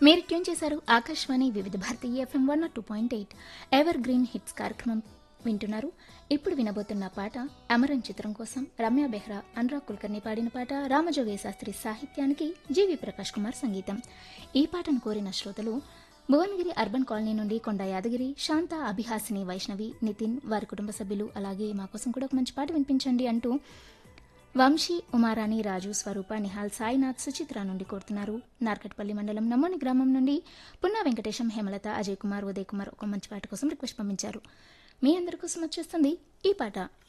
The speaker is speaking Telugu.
మీరు ట్యూన్ చేశారు Akashvani Vividh Bharati FM one two point eight evergreen hits కార్యక్రమం వింటున్నారు ఇప్పుడు వినబోతున్న పాట అమరన్ చిత్రం కోసం రమ్య బెహ్రా అనురాగ్ కుల్కర్ని పాడిన పాట రామజోగయ్య శాస్త్రి సాహిత్యానికి జీవి ప్రకాష్ కుమార్ సంగీతం ఈ పాటను కోరిన శ్రోతలు భువనగిరి అర్బన్ కాలనీ నుండి కొండ యాదగిరి శాంత అభిహాసిని వైష్ణవి నితిన్ వారి కుటుంబ సభ్యులు అలాగే మా కోసం కూడా ఒక మంచి పాట వినిపించండి అంటూ వంశీ ఉమారాణి రాజు స్వరూప నిహాల్ సాయినాథ్ సుచిత్ర నుండి కోరుతున్నారు నార్కట్పల్లి మండలం నమ్మోని గ్రామం నుండి పున్నా వెంకటేశం హేమలత అజయ్ కుమార్ ఉదయ్ కుమార్ ఒక మంచి పాట కోసం రిక్వెస్ట్ పంపించారు మీ అందరి కోసం వచ్చేస్తుంది ఈ పాట